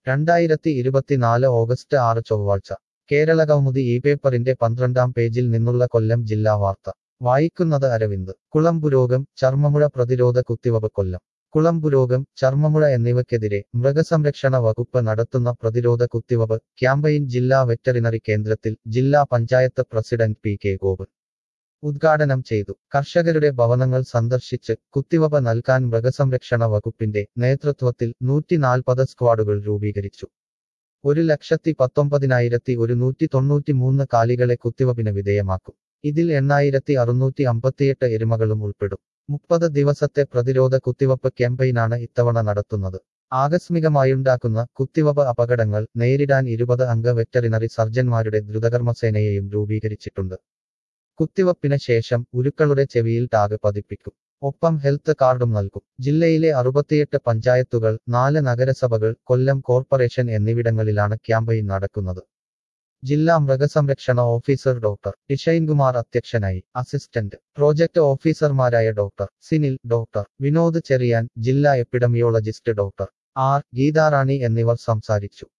രണ്ടായിരത്തി ഇരുപത്തിനാല് ഓഗസ്റ്റ് ആറ് ചൊവ്വാഴ്ച കേരള കൗമുദി ഈ പേപ്പറിന്റെ പന്ത്രണ്ടാം പേജിൽ നിന്നുള്ള കൊല്ലം ജില്ലാ വാർത്ത വായിക്കുന്നത് അരവിന്ദ് കുളമ്പുരോഗം ചർമ്മമുഴ പ്രതിരോധ കുത്തിവയ്പ് കൊല്ലം കുളമ്പുരോഗം ചർമ്മമുഴ എന്നിവയ്ക്കെതിരെ മൃഗസംരക്ഷണ വകുപ്പ് നടത്തുന്ന പ്രതിരോധ കുത്തിവയ്പ് ക്യാമ്പയിൻ ജില്ലാ വെറ്ററിനറി കേന്ദ്രത്തിൽ ജില്ലാ panchayat president P K Gopan ഉദ്ഘാടനം ചെയ്തു കർഷകരുടെ ഭവനങ്ങൾ സന്ദർശിച്ച് കുത്തിവയ്പ് നൽകാൻ മൃഗസംരക്ഷണ വകുപ്പിന്റെ നേതൃത്വത്തിൽ നൂറ്റി നാൽപ്പത് സ്ക്വാഡുകൾ രൂപീകരിച്ചു ഒരു ലക്ഷത്തി പത്തൊമ്പതിനായിരത്തി ഒരുന്നൂറ്റി തൊണ്ണൂറ്റിമൂന്ന് കാലികളെ കുത്തിവയ്പിന് വിധേയമാക്കും ഇതിൽ എണ്ണായിരത്തി അറുന്നൂറ്റി അമ്പത്തിയെട്ട് എരുമകളും ഉൾപ്പെടും മുപ്പത് ദിവസത്തെ പ്രതിരോധ കുത്തിവയ്പ് ക്യാമ്പയിനാണ് ഇത്തവണ നടത്തുന്നത് ആകസ്മികമായുണ്ടാക്കുന്ന കുത്തിവയ്പ് അപകടങ്ങൾ നേരിടാൻ ഇരുപത് അംഗ വെറ്ററിനറി സർജൻമാരുടെ ദ്രുതകർമ്മസേനയെയും രൂപീകരിച്ചിട്ടുണ്ട് കുത്തിവയ്പ്പിന് ശേഷം ഉരുക്കളുടെ ചെവിയിൽ ടാഗ് പതിപ്പിക്കും ഒപ്പം ഹെൽത്ത് കാർഡും നൽകും ജില്ലയിലെ അറുപത്തിയെട്ട് പഞ്ചായത്തുകൾ നാല് നഗരസഭകൾ കൊല്ലം കോർപ്പറേഷൻ എന്നിവിടങ്ങളിലാണ് ക്യാമ്പയിൻ നടക്കുന്നത് ജില്ലാ മൃഗസംരക്ഷണ ഓഫീസർ ഡോക്ടർ ടിഷൈൻകുമാർ അധ്യക്ഷനായി അസിസ്റ്റന്റ് പ്രോജക്ട് ഓഫീസർമാരായ ഡോക്ടർ സിനിൽ ഡോക്ടർ വിനോദ് ചെറിയാൻ ജില്ലാ എപ്പിഡമിയോളജിസ്റ്റ് ഡോക്ടർ ആർ ഗീതാറാണി എന്നിവർ സംസാരിച്ചു